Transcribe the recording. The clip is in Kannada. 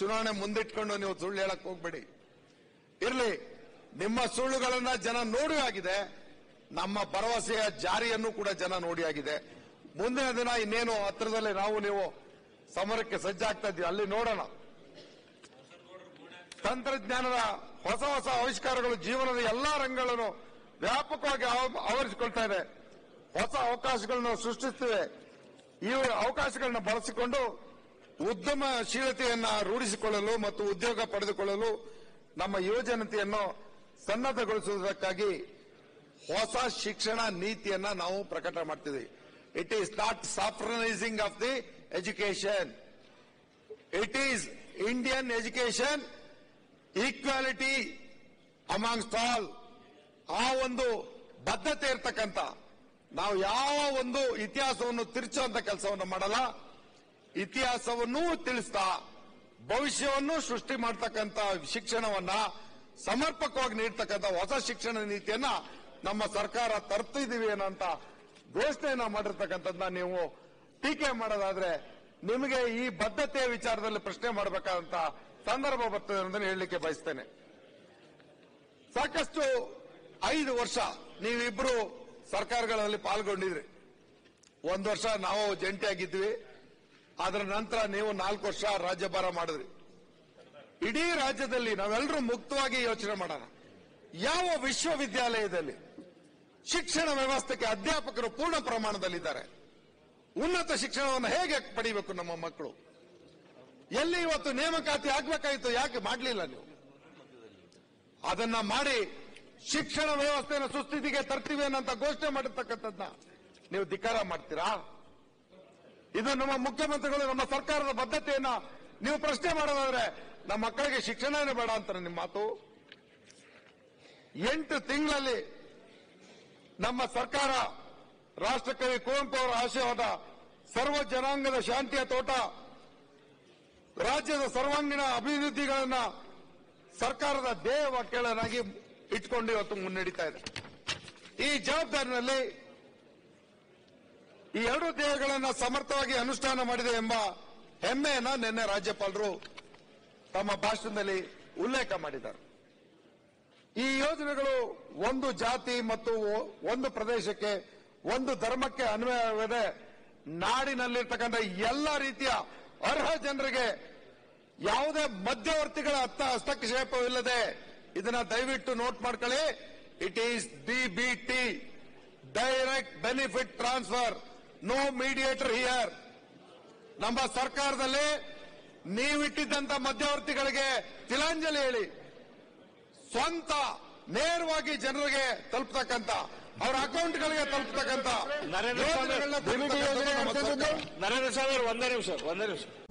ಚುನಾವಣೆ ಮುಂದಿಟ್ಕೊಂಡು ನೀವು ಸುಳ್ಳು ಹೇಳಕ್ ಹೋಗ್ಬೇಡಿ ಇರ್ಲಿ ನಿಮ್ಮ ಸುಳ್ಳುಗಳನ್ನ ಜನ ನೋಡಿ ಆಗಿದೆ ನಮ್ಮ ಭರವಸೆಯ ಜಾರಿಯನ್ನು ಕೂಡ ಜನ ನೋಡಿ ಆಗಿದೆ ಮುಂದಿನ ದಿನ ಇನ್ನೇನು ಹತ್ರದಲ್ಲಿ ನಾವು ನೀವು ಸಮರಕ್ಕೆ ಸಜ್ಜಾಗ್ತಾ ಇದ್ದೀವಿ ಅಲ್ಲಿ ನೋಡೋಣ ತಂತ್ರಜ್ಞಾನದ ಹೊಸ ಹೊಸ ಆವಿಷ್ಕಾರಗಳು ಜೀವನದ ಎಲ್ಲಾ ರಂಗಗಳನ್ನು ವ್ಯಾಪಕವಾಗಿ ಆವ- ಆವರಿಸಿಕೊಳ್ತಾ ಇದೆ ಹೊಸ ಅವಕಾಶಗಳನ್ನು ಸೃಷ್ಟಿಸುತ್ತಿವೆ ಈ ಅವಕಾಶಗಳನ್ನ ಬಳಸಿಕೊಂಡು ಉದ್ಯಮಶೀಲತೆಯನ್ನ ರೂಢಿಸಿಕೊಳ್ಳಲು ಮತ್ತು ಉದ್ಯೋಗ ಪಡೆದುಕೊಳ್ಳಲು ನಮ್ಮ ಯುವಜನತೆಯನ್ನು ಸನ್ನದ್ಧಗೊಳಿಸುವುದಕ್ಕಾಗಿ ಹೊಸ ಶಿಕ್ಷಣ ನೀತಿಯನ್ನ ನಾವು ಪ್ರಕಟ ಮಾಡ್ತಿದ್ದೀವಿ it is not saffronising of the education it is Indian education equality amongst all ಆ ಒಂದು ಬದ್ಧತೆ ಇರ್ತಕ್ಕಂಥ ನಾವು ಯಾವ ಒಂದು ಇತಿಹಾಸವನ್ನು ತಿರುಚುವಂತ ಕೆಲಸವನ್ನು ಮಾಡಲ್ಲ ಇತಿಹಾಸವನ್ನೂ ತಿಳಿಸ್ತಾ ಭವಿಷ್ಯವನ್ನು ಸೃಷ್ಟಿ ಮಾಡ್ತಕ್ಕಂಥ ಶಿಕ್ಷಣವನ್ನ ಸಮರ್ಪಕವಾಗಿ ನೀಡ್ತಕ್ಕಂಥ ಹೊಸ ಶಿಕ್ಷಣ ನೀತಿಯನ್ನ ನಮ್ಮ ಸರ್ಕಾರ ತರ್ತಿದೀವಿ ಅನ್ನೋಂತ ಘೋಷಣೆಯನ್ನ ಮಾಡಿರ್ತಕ್ಕಂಥದ್ದನ್ನ ನೀವು ಟೀಕೆ ಮಾಡೋದಾದ್ರೆ ನಿಮಗೆ ಈ ಬದ್ಧತೆಯ ವಿಚಾರದಲ್ಲಿ ಪ್ರಶ್ನೆ ಮಾಡಬೇಕಾದಂತ ಸಂದರ್ಭ ಬರ್ತದೆ ಅನ್ನೋದನ್ನು ಹೇಳಲಿಕ್ಕೆ ಬಯಸ್ತೇನೆ ಸಾಕಷ್ಟು ಐದು ವರ್ಷ ನೀವಿಬ್ರು ಸರ್ಕಾರಗಳಲ್ಲಿ ಪಾಲ್ಗೊಂಡಿದ್ರಿ ಒಂದು ವರ್ಷ ನಾವು ಜಂಟಿಯಾಗಿದ್ವಿ ಅದರ ನಂತರ ನೀವು ನಾಲ್ಕು ವರ್ಷ ರಾಜ್ಯಭಾರ ಮಾಡಿದ್ರಿ ಇಡೀ ರಾಜ್ಯದಲ್ಲಿ ನಾವೆಲ್ಲರೂ ಮುಕ್ತವಾಗಿ ಯೋಚನೆ ಮಾಡೋಣ ಯಾವ ವಿಶ್ವವಿದ್ಯಾಲಯದಲ್ಲಿ ಶಿಕ್ಷಣ ವ್ಯವಸ್ಥೆಗೆ ಅಧ್ಯಾಪಕರು ಪೂರ್ಣ ಪ್ರಮಾಣದಲ್ಲಿದ್ದಾರೆ ಉನ್ನತ ಶಿಕ್ಷಣವನ್ನು ಹೇಗೆ ಪಡಿಬೇಕು ನಮ್ಮ ಮಕ್ಕಳು ಎಲ್ಲಿ ಇವತ್ತು ನೇಮಕಾತಿ ಆಗ್ಬೇಕಾಗಿತ್ತು ಯಾಕೆ ಮಾಡಲಿಲ್ಲ ನೀವು ಅದನ್ನ ಮಾಡಿ ಶಿಕ್ಷಣ ವ್ಯವಸ್ಥೆಯನ್ನು ಸುಸ್ಥಿತಿಗೆ ತರ್ತೀವಿ ಅನ್ನೋಂತ ಘೋಷಣೆ ಮಾಡಿರ್ತಕ್ಕಂಥದ್ನ ನೀವು ಧಿಕ್ಕಾರ ಮಾಡ್ತೀರಾ ಇದು ನಮ್ಮ ಮುಖ್ಯಮಂತ್ರಿಗಳು ನಮ್ಮ ಸರ್ಕಾರದ ಬದ್ಧತೆಯನ್ನ ನೀವು ಪ್ರಶ್ನೆ ಮಾಡೋದಾದ್ರೆ ನಮ್ಮ ಮಕ್ಕಳಿಗೆ ಶಿಕ್ಷಣನೇ ಬೇಡ ಅಂತಾರೆ ನಿಮ್ಮ ಮಾತು ಎಂಟು ತಿಂಗಳಲ್ಲಿ ನಮ್ಮ ಸರ್ಕಾರ ರಾಷ್ಟ್ರಕವಿ ಕುವೆಂಪು ಅವರ ಆಶಯವಾದ ಸರ್ವ ಜನಾಂಗದ ಶಾಂತಿಯ ತೋಟ ರಾಜ್ಯದ ಸರ್ವಾಂಗೀಣ ಅಭಿವೃದ್ಧಿಗಳನ್ನ ಸರ್ಕಾರದ ಧ್ಯೇಯ ವಾಕ್ಯಗಳನ್ನಾಗಿ ಇಟ್ಕೊಂಡು ಇವತ್ತು ಮುನ್ನಡೀತಾ ಇದೆ ಈ ಜವಾಬ್ದಾರಿನಲ್ಲಿ ಈ ಎರಡು ಧ್ಯೇಯಗಳನ್ನ ಸಮರ್ಥವಾಗಿ ಅನುಷ್ಠಾನ ಮಾಡಿದೆ ಎಂಬ ಹೆಮ್ಮೆಯನ್ನ ನಿನ್ನೆ ರಾಜ್ಯಪಾಲರು ತಮ್ಮ ಭಾಷಣದಲ್ಲಿ ಉಲ್ಲೇಖ ಮಾಡಿದ್ದಾರೆ ಈ ಯೋಜನೆಗಳು ಒಂದು ಜಾತಿ ಮತ್ತು ಒ- ಒಂದು ಪ್ರದೇಶಕ್ಕೆ ಒಂದು ಧರ್ಮಕ್ಕೆ ಅನ್ವಯವಿದೆ ನಾಡಿನಲ್ಲಿರ್ತಕ್ಕಂಥ ಎಲ್ಲ ರೀತಿಯ ಅರ್ಹ ಜನರಿಗೆ ಯಾವುದೇ ಮಧ್ಯವರ್ತಿಗಳ ಹತ್ತ ಹಸ್ತಕ್ಷೇಪವಿಲ್ಲದೆ ಇದನ್ನ ದಯವಿಟ್ಟು ನೋಟ್ ಮಾಡ್ಕೊಳ್ಳಿ it is DBT direct benefit transfer no mediator here ನಮ್ಮ ಸರ್ಕಾರದಲ್ಲಿ ನೀವಿಟ್ಟಿದ್ದಂತ ಮಧ್ಯವರ್ತಿಗಳಿಗೆ ತಿಲಾಂಜಲಿ ಹೇಳಿ ಸ್ವಂತ ನೇರವಾಗಿ ಜನರಿಗೆ ತಲುಪತಕ್ಕಂತ ಅವರ ಅಕೌಂಟ್ಗಳಿಗೆ ತಲುಪತಕ್ಕಂತ ನರೇಂದ್ರ ಸ್ವಾಮಿ, ಯೋಜನೆಗಳನ್ನ DBT ಯೋಜನೆ ತರ್ತಕ್ಕಂಥದ್ದು ನಮ್ಮ ಅಂತಂದ್ರೆ ಸರ್ಕಾರ. ನರೇಂದ್ರ ಸ್ವಾಮಿ ಅವರು ಒಂದೇ ನಿಮಿಷ ಒಂದೇ ನಿಮಿಷ